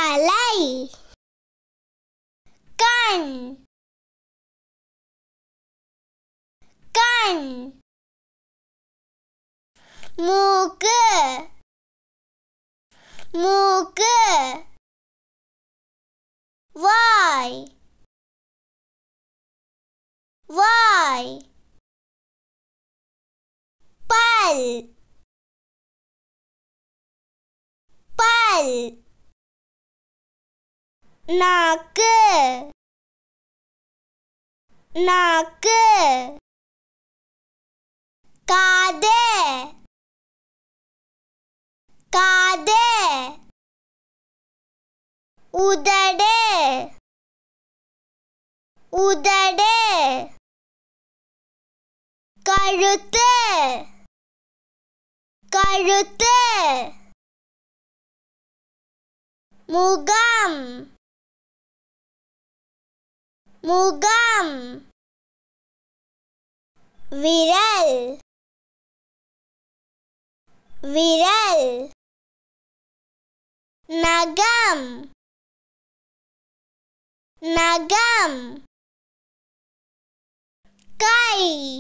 தலை கண் கண் மூக்கு மூக்கு வாய் வாய் பல் பல் நாக்கு நாக்கு காது காது உதடு உதடு கழுத்து கழுத்து முகம் முகம் விரல் விரல் நகம் நகம் கை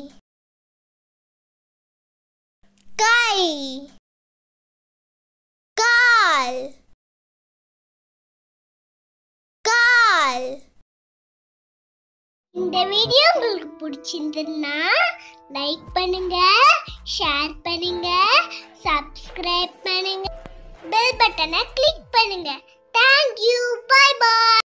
கை கால் கால் இந்த வீடியோ உங்களுக்கு பிடிச்சிருந்ததுன்னா லைக் பண்ணுங்க ஷேர் பண்ணுங்க சப்ஸ்கிரைப் பண்ணுங்க பெல் பட்டனை கிளிக்